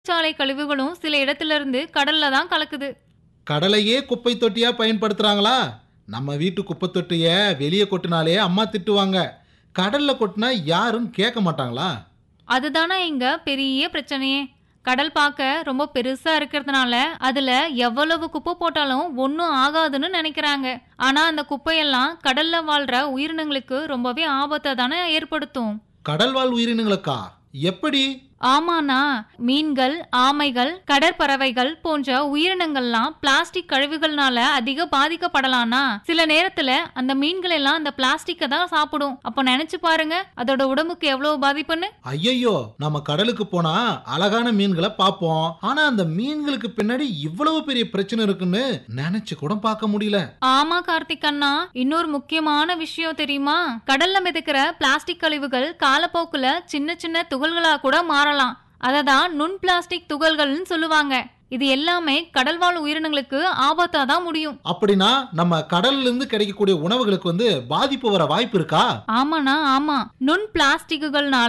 சாலை கழிவுகளும் சில இடத்துல இருந்து கடல்ல தான் கலக்குது கடலையே குப்பை தொட்டியா பயன்படுத்துறாங்களா நம்ம வீட்டு குப்பை தொட்டிய வெளியே கொட்டினாலே அம்மா திட்டுவாங்க கடல்ல கொட்டினா யாரும் கேட்க மாட்டாங்களா அதுதானே இங்க பெரிய பிரச்சனையே கடல் பார்க்க ரொம்ப பெருசா இருக்கிறதுனால அதுல எவ்வளவு குப்பை போட்டாலும் ஒன்றும் ஆகாதுன்னு நினைக்கிறாங்க ஆனா அந்த குப்பையெல்லாம் கடல்ல வாழ்ற உயிரினங்களுக்கு ரொம்பவே ஆபத்தை தானே ஏற்படுத்தும் கடல்வாழ் உயிரினங்களுக்கா எப்படி ஆமாண்ணா மீன்கள் ஆமைகள் கடற்பறவைகள் போன்ற உயிரினங்கள்லாம் பிளாஸ்டிக் கழிவுகள்னால அதிக பாதிக்கப்படலாம்னா சில நேரத்துல அந்த மீன்கள் எல்லாம் அந்த பிளாஸ்டிக்கை தான் சாப்பிடும் அப்போ நினைச்சு பாருங்க அதோட உடம்புக்கு எவ்வளவு பாதிப்புன்னு ஐயையோ நம்ம கடலுக்கு போனா அழகான மீன்களை பார்ப்போம் ஆனா அந்த மீன்களுக்கு பின்னாடி இவ்வளவு பெரிய பிரச்சனை இருக்குன்னு நினைச்சு கூட பார்க்க முடியல ஆமா கார்த்திக் அண்ணா இன்னொரு முக்கியமான விஷயம் தெரியுமா கடல்ல மிதக்கிற பிளாஸ்டிக் கழிவுகள் காலப்போக்குல சின்ன சின்ன துகள்களா கூட மாறலாம் அதை தான் நுண் பிளாஸ்டிக் துகள்கள்னு சொல்லுவாங்க இது எல்லாமே கடல்வாழ் உயிரினங்களுக்கு ஆபத்தா தான் முடியும் அப்படின்னா நம்ம கடல்ல இருந்து கிடைக்கக்கூடிய உணவுகளுக்கு வந்து பாதிப்பு வர வாய்ப்பு இருக்கா ஆமாண்ணா ஆமா நுண் பிளாஸ்டிக்குகள்னால